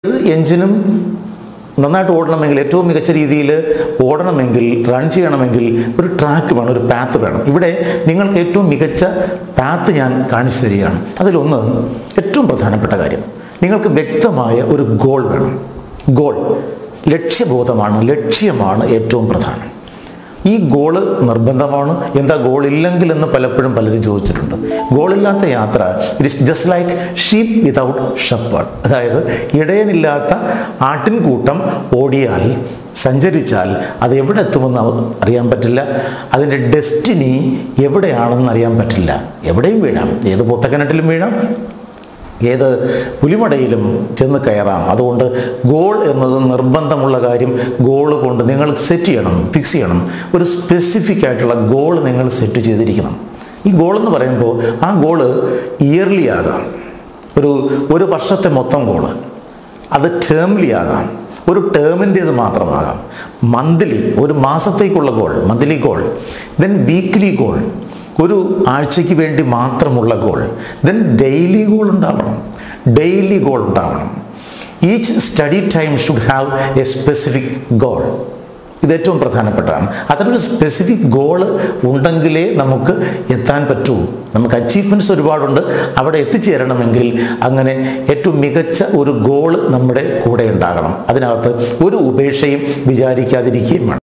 എഞ്ചിനും നന്നായിട്ട് ഓടണമെങ്കിൽ ഏറ്റവും മികച്ച രീതിയിൽ ഓടണമെങ്കിൽ റൺ ചെയ്യണമെങ്കിൽ ഒരു ട്രാക്ക് വേണം ഒരു പാത്ത് വേണം ഇവിടെ നിങ്ങൾക്ക് ഏറ്റവും മികച്ച പാത്ത് ഞാൻ കാണിച്ചു തരികയാണ് അതിലൊന്ന് ഏറ്റവും പ്രധാനപ്പെട്ട കാര്യം നിങ്ങൾക്ക് വ്യക്തമായ ഒരു ഗോൾ വേണം ഗോൾ ലക്ഷ്യബോധമാണ് ലക്ഷ്യമാണ് ഏറ്റവും പ്രധാനം ഈ ഗോള് നിർബന്ധമാണ് എന്താ ഗോൾ ഇല്ലെങ്കിൽ എന്ന് പലപ്പോഴും പലരും ചോദിച്ചിട്ടുണ്ട് ഗോളില്ലാത്ത യാത്ര it is just like sheep without shepherd അതായത് ഇടയനില്ലാത്ത ആട്ടിൻകൂട്ടം ഓടിയാൽ സഞ്ചരിച്ചാൽ അത് എവിടെ എത്തുമെന്ന് അവ- അറിയാൻ പറ്റില്ല അതിൻ്റെ ഡെസ്റ്റിനി എവിടെയാണെന്ന് അറിയാൻ പറ്റില്ല എവിടെയും വീഴാം ഏത് പൊട്ടക്കിണറ്റിലും വീഴാം ഏത് പുലിമടയിലും ചെന്ന് കയറാം അതുകൊണ്ട് ഗോൾ എന്നത് നിർബന്ധമുള്ള കാര്യം ഗോൾ കൊണ്ട് നിങ്ങൾ സെറ്റ് ചെയ്യണം ഫിക്സ് ചെയ്യണം ഒരു സ്പെസിഫിക് ആയിട്ടുള്ള ഗോൾ നിങ്ങൾ സെറ്റ് ചെയ്തിരിക്കണം ഈ ഗോൾ എന്ന് പറയുമ്പോൾ ആ ഗോള് ഇയർലി ആകാം ഒരു ഒരു വർഷത്തെ മൊത്തം ഗോള് അത് ടേംലി ആകാം ഒരു ടേമിൻ്റേത് മാത്രമാകാം മന്ത്ലി ഒരു മാസത്തേക്കുള്ള goal monthly goal then weekly goal ഒരു ആഴ്ചയ്ക്ക് വേണ്ടി മാത്രമുള്ള ഗോൾ ദെൻ ഡെയിലി ഗോൾ ഉണ്ടാവണം ഡെയിലി ഗോൾ ഉണ്ടാവണം each study time should have a specific goal ഇത് ഏറ്റവും പ്രധാനപ്പെട്ടതാണ് അത്തരൊരു സ്പെസിഫിക് ഗോള് ഉണ്ടെങ്കിലേ നമുക്ക് എത്താൻ പറ്റൂ നമുക്ക് അച്ചീവ്മെൻറ്റ്സ് ഒരുപാടുണ്ട് അവിടെ എത്തിച്ചേരണമെങ്കിൽ അങ്ങനെ ഏറ്റവും മികച്ച ഒരു ഗോള് നമ്മുടെ കൂടെ ഉണ്ടാകണം അതിനകത്ത് ഒരു ഉപേക്ഷയും വിചാരിക്കാതിരിക്കുകയും വേണം